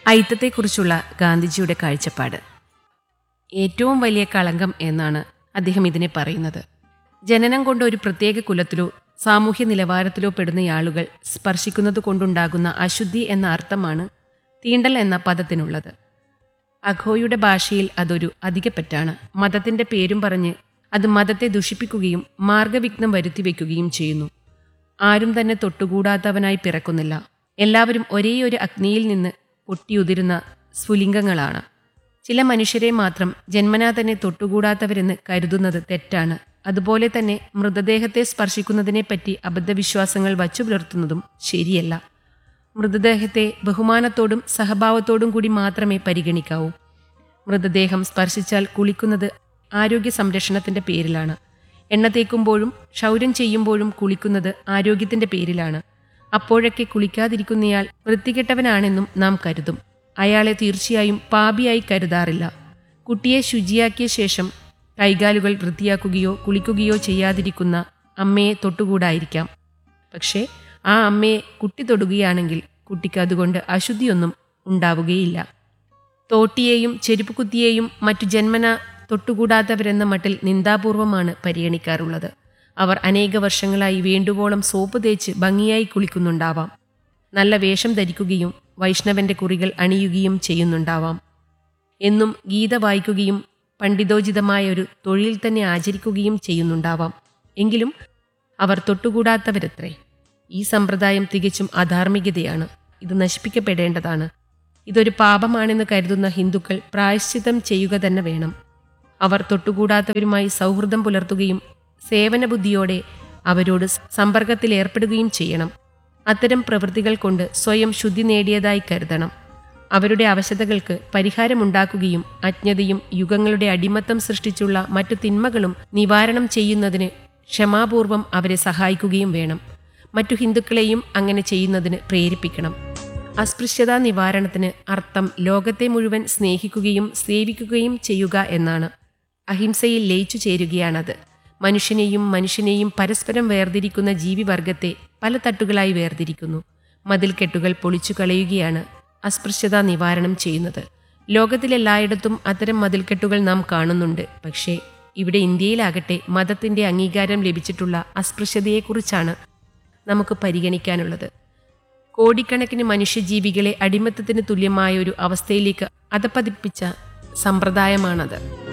ഐത്തത്തെക്കുറിച്ചുള്ള ഗാന്ധിജിയുടെ കാഴ്ചപ്പാട് ഏറ്റവും വലിയ കളങ്കം എന്നാണ് അദ്ദേഹം ഇതിനെ പറയുന്നത് ജനനം കൊണ്ട് ഒരു പ്രത്യേക കുലത്തിലോ സാമൂഹ്യ നിലവാരത്തിലോ പെടുന്ന ആളുകൾ സ്പർശിക്കുന്നത് കൊണ്ടുണ്ടാകുന്ന അശുദ്ധി എന്ന അർത്ഥമാണ് തീണ്ടൽ എന്ന പദത്തിനുള്ളത് അഘോയുടെ ഭാഷയിൽ അതൊരു അധികപ്പറ്റാണ് മതത്തിന്റെ പേരും പറഞ്ഞ് അത് മതത്തെ ദുഷിപ്പിക്കുകയും മാർഗവിഘ്നം വരുത്തിവെക്കുകയും ചെയ്യുന്നു ആരും തന്നെ തൊട്ടുകൂടാത്തവനായി പിറക്കുന്നില്ല എല്ലാവരും ഒരേയൊരു അഗ്നിയിൽ നിന്ന് പൊട്ടിയുതിരുന്ന സ്ഫുലിംഗങ്ങളാണ് ചില മനുഷ്യരെ മാത്രം ജന്മനാ തന്നെ തൊട്ടുകൂടാത്തവരെന്ന് കരുതുന്നത് തെറ്റാണ് അതുപോലെ തന്നെ മൃതദേഹത്തെ സ്പർശിക്കുന്നതിനെപ്പറ്റി അബദ്ധവിശ്വാസങ്ങൾ വച്ചു പുലർത്തുന്നതും ശരിയല്ല മൃതദേഹത്തെ ബഹുമാനത്തോടും സഹഭാവത്തോടും കൂടി മാത്രമേ പരിഗണിക്കാവൂ മൃതദേഹം സ്പർശിച്ചാൽ കുളിക്കുന്നത് ആരോഗ്യ സംരക്ഷണത്തിന്റെ പേരിലാണ് എണ്ണ തേക്കുമ്പോഴും ക്ഷൗരം ചെയ്യുമ്പോഴും കുളിക്കുന്നത് ആരോഗ്യത്തിന്റെ പേരിലാണ് അപ്പോഴൊക്കെ കുളിക്കാതിരിക്കുന്നയാൾ വൃത്തികെട്ടവനാണെന്നും നാം കരുതും അയാളെ തീർച്ചയായും പാപിയായി കരുതാറില്ല കുട്ടിയെ ശുചിയാക്കിയ ശേഷം കൈകാലുകൾ വൃത്തിയാക്കുകയോ കുളിക്കുകയോ ചെയ്യാതിരിക്കുന്ന അമ്മയെ തൊട്ടുകൂടായിരിക്കാം പക്ഷേ ആ അമ്മയെ കുട്ടി തൊടുകയാണെങ്കിൽ കുട്ടിക്ക് അതുകൊണ്ട് അശുദ്ധിയൊന്നും ഉണ്ടാവുകയില്ല തോട്ടിയെയും ചെരുപ്പുകുത്തിയെയും മറ്റു ജന്മന തൊട്ടുകൂടാത്തവരെന്ന മട്ടിൽ നിന്ദാപൂർവമാണ് പരിഗണിക്കാറുള്ളത് അവർ അനേക വർഷങ്ങളായി വേണ്ടുവോളം സോപ്പ് തേച്ച് ഭംഗിയായി കുളിക്കുന്നുണ്ടാവാം നല്ല വേഷം ധരിക്കുകയും വൈഷ്ണവന്റെ കുറികൾ അണിയുകയും ചെയ്യുന്നുണ്ടാവാം എന്നും ഗീത വായിക്കുകയും പണ്ഡിതോചിതമായ ഒരു തൊഴിൽ തന്നെ ആചരിക്കുകയും ചെയ്യുന്നുണ്ടാവാം എങ്കിലും അവർ തൊട്ടുകൂടാത്തവരത്രേ ഈ സമ്പ്രദായം തികച്ചും അധാർമികതയാണ് ഇത് നശിപ്പിക്കപ്പെടേണ്ടതാണ് ഇതൊരു പാപമാണെന്ന് കരുതുന്ന ഹിന്ദുക്കൾ പ്രായശ്ചിത്തം ചെയ്യുക തന്നെ വേണം അവർ തൊട്ടുകൂടാത്തവരുമായി സൗഹൃദം പുലർത്തുകയും സേവനബുദ്ധിയോടെ അവരോട് സമ്പർക്കത്തിൽ ഏർപ്പെടുകയും ചെയ്യണം അത്തരം പ്രവൃത്തികൾ കൊണ്ട് സ്വയം ശുദ്ധി നേടിയതായി കരുതണം അവരുടെ അവശതകൾക്ക് പരിഹാരമുണ്ടാക്കുകയും അജ്ഞതയും യുഗങ്ങളുടെ അടിമത്തം സൃഷ്ടിച്ചുള്ള മറ്റു തിന്മകളും നിവാരണം ചെയ്യുന്നതിന് ക്ഷമാപൂർവം അവരെ സഹായിക്കുകയും വേണം മറ്റു ഹിന്ദുക്കളെയും അങ്ങനെ ചെയ്യുന്നതിന് പ്രേരിപ്പിക്കണം അസ്പൃശ്യതാ നിവാരണത്തിന് അർത്ഥം ലോകത്തെ മുഴുവൻ സ്നേഹിക്കുകയും സേവിക്കുകയും ചെയ്യുക എന്നാണ് അഹിംസയിൽ ലയിച്ചു ചേരുകയാണത് മനുഷ്യനെയും മനുഷ്യനെയും പരസ്പരം വേർതിരിക്കുന്ന ജീവിവർഗത്തെ പല തട്ടുകളായി വേർതിരിക്കുന്നു മതിൽക്കെട്ടുകൾ പൊളിച്ചു കളയുകയാണ് അസ്പൃശ്യത നിവാരണം ചെയ്യുന്നത് ലോകത്തിലെല്ലായിടത്തും അത്തരം മതിൽക്കെട്ടുകൾ നാം കാണുന്നുണ്ട് പക്ഷേ ഇവിടെ ഇന്ത്യയിലാകട്ടെ മതത്തിന്റെ അംഗീകാരം ലഭിച്ചിട്ടുള്ള അസ്പൃശ്യതയെക്കുറിച്ചാണ് നമുക്ക് പരിഗണിക്കാനുള്ളത് കോടിക്കണക്കിന് മനുഷ്യജീവികളെ അടിമത്തത്തിന് തുല്യമായ ഒരു അവസ്ഥയിലേക്ക് അധപ്പതിപ്പിച്ച സമ്പ്രദായമാണത്